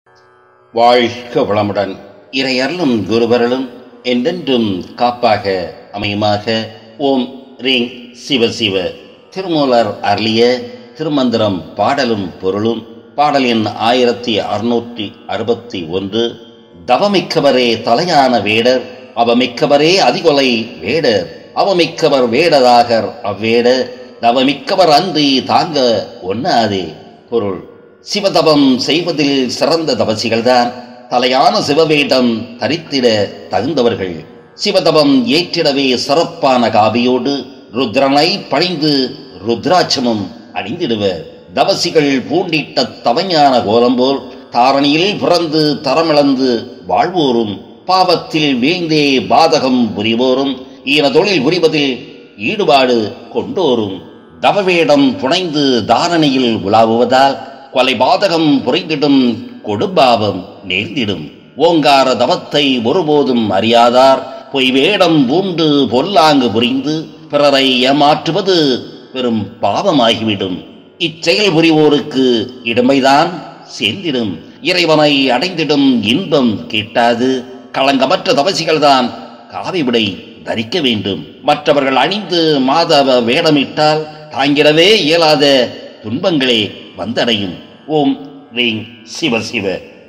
வாழ்க வளமுடன் இறையருளும் குருவருளும் என்றென்றும் காப்பாக அமையுமாக ஓம் ரீங் சிவ சிவ திருமூலர் அருளிய திருமந்திரம் பாடலும் பொருளும் பாடல் எண் ஆயிரத்தி அறுநூற்றி அறுபத்தி ஒன்று தவமிக்கவரே தலையான வேடர் அவமிக்கவரே அதிகொலை வேடர் அவமிக்கவர் வேடராகர் அவ்வேடர் தவமிக்கவர் அன்றி தாங்க ஒண்ணாதே பொருள் சிவதபம் செய்வதில் சிறந்த தபசிகள்தான் தலையான சிவவேடம் தரித்திட தகுந்தவர்கள் சிவதபம் ஏற்றிடவே சிறப்பான காவியோடு ருத்ரனை பணிந்து ருத்ராட்சமும் அணிந்திடுவர் தவசிகள் பூண்டிட்ட தவஞான கோலம் போல் தாரணியில் பிறந்து தரமிழந்து வாழ்வோரும் பாவத்தில் வீழ்ந்தே பாதகம் புரிவோரும் ஈன தொழில் புரிவதில் ஈடுபாடு கொண்டோரும் தவவேடம் புனைந்து தாரணையில் உலாவுவதால் கொலை பாதகம் புரிந்திடும் கொடுபாவம் நேர்ந்திடும் ஓங்கார தவத்தை ஒருபோதும் அறியாதார் பொய் வேடம் பூண்டு பொல்லாங்கு புரிந்து பிறரை ஏமாற்றுவது பெரும் பாவமாகிவிடும் இச்செயல் புரிவோருக்கு இடுமைதான் சேர்ந்திடும் இறைவனை அடைந்திடும் இன்பம் கிட்டாது களங்கமற்ற தவசிகள்தான் காவி விடை தரிக்க வேண்டும் மற்றவர்கள் அணிந்து மாதவ வேடமிட்டால் தாங்கிடவே இயலாத துன்பங்களே வந்தடையும் ஓம் ரீங் சிவ சிவ